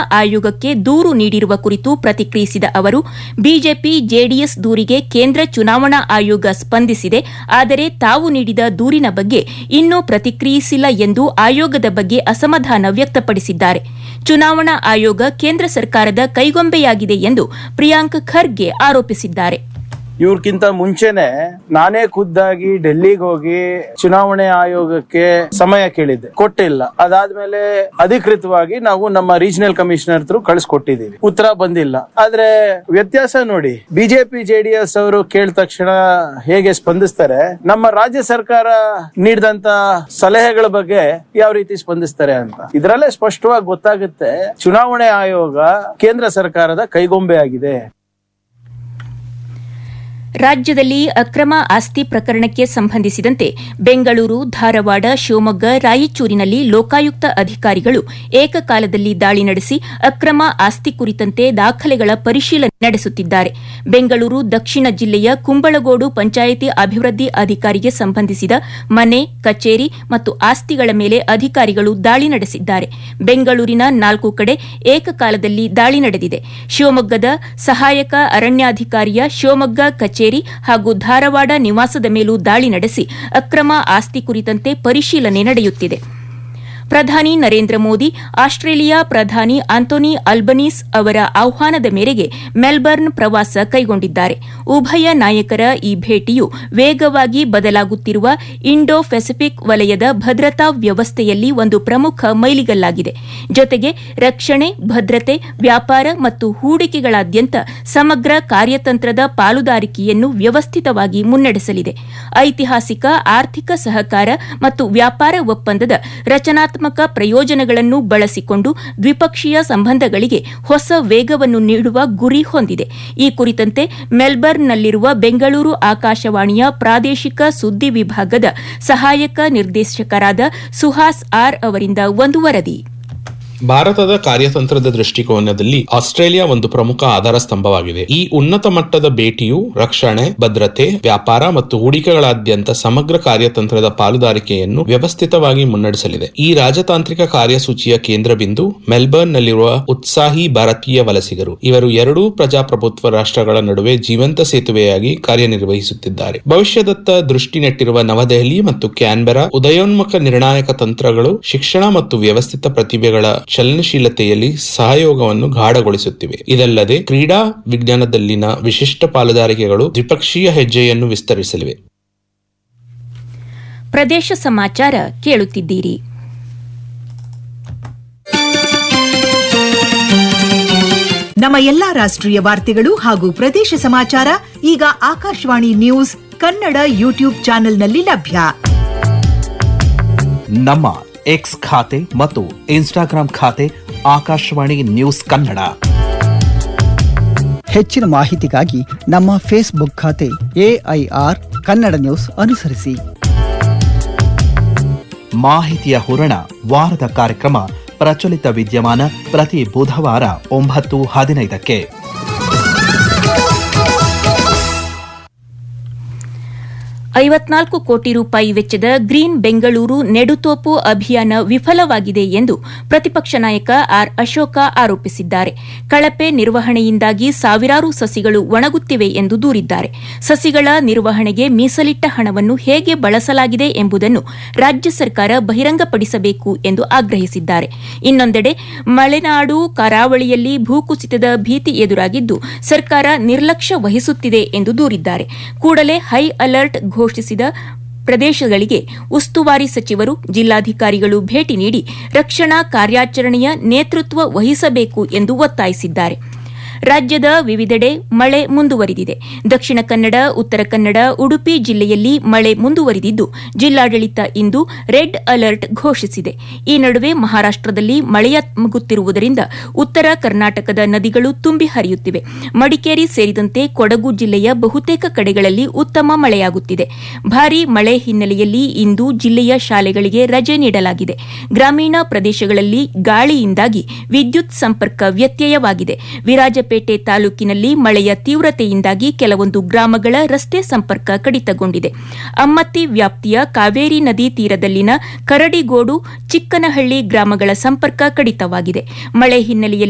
ಆಯೋಗಕ್ಕೆ ದೂರು ನೀಡಿರುವ ಕುರಿತು ಪ್ರತಿಕ್ರಿಯಿಸಿದ ಅವರು ಬಿಜೆಪಿ ಜೆಡಿಎಸ್ ದೂರಿಗೆ ಕೇಂದ್ರ ಚುನಾವಣಾ ಆಯೋಗ ಸ್ಪಂದಿಸಿದೆ ಆದರೆ ತಾವು ನೀಡಿದ ದೂರಿನ ಬಗ್ಗೆ ಇನ್ನೂ ಪ್ರತಿಕ್ರಿಯಿಸಿಲ್ಲ ಎಂದು ಆಯೋಗದ ಬಗ್ಗೆ ಅಸಮಾಧಾನ ವ್ಯಕ್ತಪಡಿಸಿದ್ದಾರೆ ಚುನಾವಣಾ ಆಯೋಗ ಕೇಂದ್ರ ಸರ್ಕಾರದ ಕೈಗೊಂಬೆಯಾಗಿದೆ ಎಂದು ಪ್ರಿಯಾಂಕ್ ಖರ್ಗೆ ಆರೋಪಿಸಿದ್ದಾರೆ ಇವ್ರಕ್ಕಿಂತ ಮುಂಚೆನೆ ನಾನೇ ಖುದ್ದಾಗಿ ಡೆಲ್ಲಿಗೆ ಹೋಗಿ ಚುನಾವಣೆ ಆಯೋಗಕ್ಕೆ ಸಮಯ ಕೇಳಿದ್ದೆ ಕೊಟ್ಟಿಲ್ಲ ಅದಾದ್ಮೇಲೆ ಅಧಿಕೃತವಾಗಿ ನಾವು ನಮ್ಮ ರೀಜನಲ್ ಕಮಿಷನರ್ ಹತ್ರ ಕಳಿಸ್ಕೊಟ್ಟಿದೀವಿ ಉತ್ತರ ಬಂದಿಲ್ಲ ಆದ್ರೆ ವ್ಯತ್ಯಾಸ ನೋಡಿ ಬಿಜೆಪಿ ಜೆಡಿಎಸ್ ಅವರು ಕೇಳಿದ ತಕ್ಷಣ ಹೇಗೆ ಸ್ಪಂದಿಸ್ತಾರೆ ನಮ್ಮ ರಾಜ್ಯ ಸರ್ಕಾರ ನೀಡಿದಂತ ಸಲಹೆಗಳ ಬಗ್ಗೆ ಯಾವ ರೀತಿ ಸ್ಪಂದಿಸ್ತಾರೆ ಅಂತ ಇದರಲ್ಲೇ ಸ್ಪಷ್ಟವಾಗಿ ಗೊತ್ತಾಗುತ್ತೆ ಚುನಾವಣೆ ಆಯೋಗ ಕೇಂದ್ರ ಸರ್ಕಾರದ ಕೈಗೊಂಬೆ ಆಗಿದೆ ರಾಜ್ಯದಲ್ಲಿ ಅಕ್ರಮ ಆಸ್ತಿ ಪ್ರಕರಣಕ್ಕೆ ಸಂಬಂಧಿಸಿದಂತೆ ಬೆಂಗಳೂರು ಧಾರವಾಡ ಶಿವಮೊಗ್ಗ ರಾಯಚೂರಿನಲ್ಲಿ ಲೋಕಾಯುಕ್ತ ಅಧಿಕಾರಿಗಳು ಏಕಕಾಲದಲ್ಲಿ ದಾಳಿ ನಡೆಸಿ ಅಕ್ರಮ ಆಸ್ತಿ ಕುರಿತಂತೆ ದಾಖಲೆಗಳ ಪರಿಶೀಲನೆ ನಡೆಸುತ್ತಿದ್ದಾರೆ ಬೆಂಗಳೂರು ದಕ್ಷಿಣ ಜಿಲ್ಲೆಯ ಕುಂಬಳಗೋಡು ಪಂಚಾಯಿತಿ ಅಭಿವೃದ್ಧಿ ಅಧಿಕಾರಿಗೆ ಸಂಬಂಧಿಸಿದ ಮನೆ ಕಚೇರಿ ಮತ್ತು ಆಸ್ತಿಗಳ ಮೇಲೆ ಅಧಿಕಾರಿಗಳು ದಾಳಿ ನಡೆಸಿದ್ದಾರೆ ಬೆಂಗಳೂರಿನ ನಾಲ್ಕು ಕಡೆ ಏಕಕಾಲದಲ್ಲಿ ದಾಳಿ ನಡೆದಿದೆ ಶಿವಮೊಗ್ಗದ ಸಹಾಯಕ ಅರಣ್ಯಾಧಿಕಾರಿಯ ಶಿವಮೊಗ್ಗ ಕಚೇರಿ ಹಾಗೂ ಧಾರವಾಡ ನಿವಾಸದ ಮೇಲೂ ದಾಳಿ ನಡೆಸಿ ಅಕ್ರಮ ಆಸ್ತಿ ಕುರಿತಂತೆ ಪರಿಶೀಲನೆ ನಡೆಯುತ್ತಿದೆ ಪ್ರಧಾನಿ ನರೇಂದ್ರ ಮೋದಿ ಆಸ್ಟ್ರೇಲಿಯಾ ಪ್ರಧಾನಿ ಆಂಟೋನಿ ಅಲ್ಬನೀಸ್ ಅವರ ಆಹ್ವಾನದ ಮೇರೆಗೆ ಮೆಲ್ಬರ್ನ್ ಪ್ರವಾಸ ಕೈಗೊಂಡಿದ್ದಾರೆ ಉಭಯ ನಾಯಕರ ಈ ಭೇಟಿಯು ವೇಗವಾಗಿ ಬದಲಾಗುತ್ತಿರುವ ಇಂಡೋ ಪೆಸಿಫಿಕ್ ವಲಯದ ಭದ್ರತಾ ವ್ಯವಸ್ಥೆಯಲ್ಲಿ ಒಂದು ಪ್ರಮುಖ ಮೈಲಿಗಲ್ಲಾಗಿದೆ ಜೊತೆಗೆ ರಕ್ಷಣೆ ಭದ್ರತೆ ವ್ಯಾಪಾರ ಮತ್ತು ಹೂಡಿಕೆಗಳಾದ್ಯಂತ ಸಮಗ್ರ ಕಾರ್ಯತಂತ್ರದ ಪಾಲುದಾರಿಕೆಯನ್ನು ವ್ಯವಸ್ಥಿತವಾಗಿ ಮುನ್ನಡೆಸಲಿದೆ ಐತಿಹಾಸಿಕ ಆರ್ಥಿಕ ಸಹಕಾರ ಮತ್ತು ವ್ಯಾಪಾರ ಒಪ್ಪಂದದ ರಚನಾತ್ಮಕ ಪ್ರಯೋಜನಗಳನ್ನು ಬಳಸಿಕೊಂಡು ದ್ವಿಪಕ್ಷೀಯ ಸಂಬಂಧಗಳಿಗೆ ಹೊಸ ವೇಗವನ್ನು ನೀಡುವ ಗುರಿ ಹೊಂದಿದೆ ಈ ಕುರಿತಂತೆ ಮೆಲ್ಬರ್ನ್ನಲ್ಲಿರುವ ಬೆಂಗಳೂರು ಆಕಾಶವಾಣಿಯ ಪ್ರಾದೇಶಿಕ ಸುದ್ದಿ ವಿಭಾಗದ ಸಹಾಯಕ ನಿರ್ದೇಶಕರಾದ ಸುಹಾಸ್ ಆರ್ ಅವರಿಂದ ಒಂದು ವರದಿ ಭಾರತದ ಕಾರ್ಯತಂತ್ರದ ದೃಷ್ಟಿಕೋನದಲ್ಲಿ ಆಸ್ಟ್ರೇಲಿಯಾ ಒಂದು ಪ್ರಮುಖ ಆಧಾರ ಸ್ತಂಭವಾಗಿದೆ ಈ ಉನ್ನತ ಮಟ್ಟದ ಭೇಟಿಯು ರಕ್ಷಣೆ ಭದ್ರತೆ ವ್ಯಾಪಾರ ಮತ್ತು ಹೂಡಿಕೆಗಳಾದ್ಯಂತ ಸಮಗ್ರ ಕಾರ್ಯತಂತ್ರದ ಪಾಲುದಾರಿಕೆಯನ್ನು ವ್ಯವಸ್ಥಿತವಾಗಿ ಮುನ್ನಡೆಸಲಿದೆ ಈ ರಾಜತಾಂತ್ರಿಕ ಕಾರ್ಯಸೂಚಿಯ ಕೇಂದ್ರ ಬಿಂದು ಮೆಲ್ಬರ್ನ್ ನಲ್ಲಿರುವ ಉತ್ಸಾಹಿ ಭಾರತೀಯ ವಲಸಿಗರು ಇವರು ಎರಡೂ ಪ್ರಜಾಪ್ರಭುತ್ವ ರಾಷ್ಟ್ರಗಳ ನಡುವೆ ಜೀವಂತ ಸೇತುವೆಯಾಗಿ ಕಾರ್ಯನಿರ್ವಹಿಸುತ್ತಿದ್ದಾರೆ ಭವಿಷ್ಯದತ್ತ ದೃಷ್ಟಿ ನೆಟ್ಟಿರುವ ನವದೆಹಲಿ ಮತ್ತು ಕ್ಯಾನ್ಬೆರಾ ಉದಯೋನ್ಮುಖ ನಿರ್ಣಾಯಕ ತಂತ್ರಗಳು ಶಿಕ್ಷಣ ಮತ್ತು ವ್ಯವಸ್ಥಿತ ಪ್ರತಿಭೆಗಳ ಚಲನಶೀಲತೆಯಲ್ಲಿ ಸಹಯೋಗವನ್ನು ಗಾಢಗೊಳಿಸುತ್ತಿವೆ ಇದಲ್ಲದೆ ಕ್ರೀಡಾ ವಿಜ್ಞಾನದಲ್ಲಿನ ವಿಶಿಷ್ಟ ಪಾಲುದಾರಿಕೆಗಳು ದ್ವಿಪಕ್ಷೀಯ ಹೆಜ್ಜೆಯನ್ನು ವಿಸ್ತರಿಸಲಿವೆ ಪ್ರದೇಶ ಸಮಾಚಾರ ಕೇಳುತ್ತಿದ್ದೀರಿ ನಮ್ಮ ಎಲ್ಲಾ ರಾಷ್ಟ್ರೀಯ ವಾರ್ತೆಗಳು ಹಾಗೂ ಪ್ರದೇಶ ಸಮಾಚಾರ ಈಗ ಆಕಾಶವಾಣಿ ನ್ಯೂಸ್ ಕನ್ನಡ ಯೂಟ್ಯೂಬ್ ಚಾನೆಲ್ನಲ್ಲಿ ಲಭ್ಯ ನಮ್ಮ ಎಕ್ಸ್ ಖಾತೆ ಮತ್ತು ಇನ್ಸ್ಟಾಗ್ರಾಂ ಖಾತೆ ಆಕಾಶವಾಣಿ ನ್ಯೂಸ್ ಕನ್ನಡ ಹೆಚ್ಚಿನ ಮಾಹಿತಿಗಾಗಿ ನಮ್ಮ ಫೇಸ್ಬುಕ್ ಖಾತೆ ಎಐಆರ್ ಕನ್ನಡ ನ್ಯೂಸ್ ಅನುಸರಿಸಿ ಮಾಹಿತಿಯ ಹೂರಣ ವಾರದ ಕಾರ್ಯಕ್ರಮ ಪ್ರಚಲಿತ ವಿದ್ಯಮಾನ ಪ್ರತಿ ಬುಧವಾರ ಒಂಬತ್ತು ಹದಿನೈದಕ್ಕೆ ಐವತ್ನಾಲ್ಕು ಕೋಟಿ ರೂಪಾಯಿ ವೆಚ್ಚದ ಗ್ರೀನ್ ಬೆಂಗಳೂರು ನೆಡುತೋಪು ಅಭಿಯಾನ ವಿಫಲವಾಗಿದೆ ಎಂದು ಪ್ರತಿಪಕ್ಷ ನಾಯಕ ಆರ್ ಅಶೋಕ ಆರೋಪಿಸಿದ್ದಾರೆ ಕಳಪೆ ನಿರ್ವಹಣೆಯಿಂದಾಗಿ ಸಾವಿರಾರು ಸಸಿಗಳು ಒಣಗುತ್ತಿವೆ ಎಂದು ದೂರಿದ್ದಾರೆ ಸಸಿಗಳ ನಿರ್ವಹಣೆಗೆ ಮೀಸಲಿಟ್ಟ ಹಣವನ್ನು ಹೇಗೆ ಬಳಸಲಾಗಿದೆ ಎಂಬುದನ್ನು ರಾಜ್ಯ ಸರ್ಕಾರ ಬಹಿರಂಗಪಡಿಸಬೇಕು ಎಂದು ಆಗ್ರಹಿಸಿದ್ದಾರೆ ಇನ್ನೊಂದೆಡೆ ಮಲೆನಾಡು ಕರಾವಳಿಯಲ್ಲಿ ಭೂಕುಸಿತದ ಭೀತಿ ಎದುರಾಗಿದ್ದು ಸರ್ಕಾರ ನಿರ್ಲಕ್ಷ್ಯ ವಹಿಸುತ್ತಿದೆ ಎಂದು ದೂರಿದ್ದಾರೆ ಕೂಡಲೇ ಹೈ ಅಲರ್ಟ್ ಘೋಷಿಸಿದ ಪ್ರದೇಶಗಳಿಗೆ ಉಸ್ತುವಾರಿ ಸಚಿವರು ಜಿಲ್ಲಾಧಿಕಾರಿಗಳು ಭೇಟಿ ನೀಡಿ ರಕ್ಷಣಾ ಕಾರ್ಯಾಚರಣೆಯ ನೇತೃತ್ವ ವಹಿಸಬೇಕು ಎಂದು ಒತ್ತಾಯಿಸಿದ್ದಾರೆ ರಾಜ್ಯದ ವಿವಿಧೆಡೆ ಮಳೆ ಮುಂದುವರಿದಿದೆ ದಕ್ಷಿಣ ಕನ್ನಡ ಉತ್ತರ ಕನ್ನಡ ಉಡುಪಿ ಜಿಲ್ಲೆಯಲ್ಲಿ ಮಳೆ ಮುಂದುವರಿದಿದ್ದು ಜಿಲ್ಲಾಡಳಿತ ಇಂದು ರೆಡ್ ಅಲರ್ಟ್ ಘೋಷಿಸಿದೆ ಈ ನಡುವೆ ಮಹಾರಾಷ್ಟದಲ್ಲಿ ಮಳೆಯಾಗುತ್ತಿರುವುದರಿಂದ ಉತ್ತರ ಕರ್ನಾಟಕದ ನದಿಗಳು ತುಂಬಿ ಹರಿಯುತ್ತಿವೆ ಮಡಿಕೇರಿ ಸೇರಿದಂತೆ ಕೊಡಗು ಜಿಲ್ಲೆಯ ಬಹುತೇಕ ಕಡೆಗಳಲ್ಲಿ ಉತ್ತಮ ಮಳೆಯಾಗುತ್ತಿದೆ ಭಾರೀ ಮಳೆ ಹಿನ್ನೆಲೆಯಲ್ಲಿ ಇಂದು ಜಿಲ್ಲೆಯ ಶಾಲೆಗಳಿಗೆ ರಜೆ ನೀಡಲಾಗಿದೆ ಗ್ರಾಮೀಣ ಪ್ರದೇಶಗಳಲ್ಲಿ ಗಾಳಿಯಿಂದಾಗಿ ವಿದ್ಯುತ್ ಸಂಪರ್ಕ ವ್ಯತ್ಯಯವಾಗಿದೆ ವಿರಾಜಪೇಟೆ ತಾಲೂಕಿನಲ್ಲಿ ಮಳೆಯ ತೀವ್ರತೆಯಿಂದಾಗಿ ಕೆಲವೊಂದು ಗ್ರಾಮಗಳ ರಸ್ತೆ ಸಂಪರ್ಕ ಕಡಿತಗೊಂಡಿದೆ ಅಮ್ಮತ್ತಿ ವ್ಯಾಪ್ತಿಯ ಕಾವೇರಿ ನದಿ ತೀರದಲ್ಲಿನ ಕರಡಿಗೋಡು ಚಿಕ್ಕನಹಳ್ಳಿ ಗ್ರಾಮಗಳ ಸಂಪರ್ಕ ಕಡಿತವಾಗಿದೆ ಮಳೆ ಹಿನ್ನೆಲೆಯಲ್ಲಿ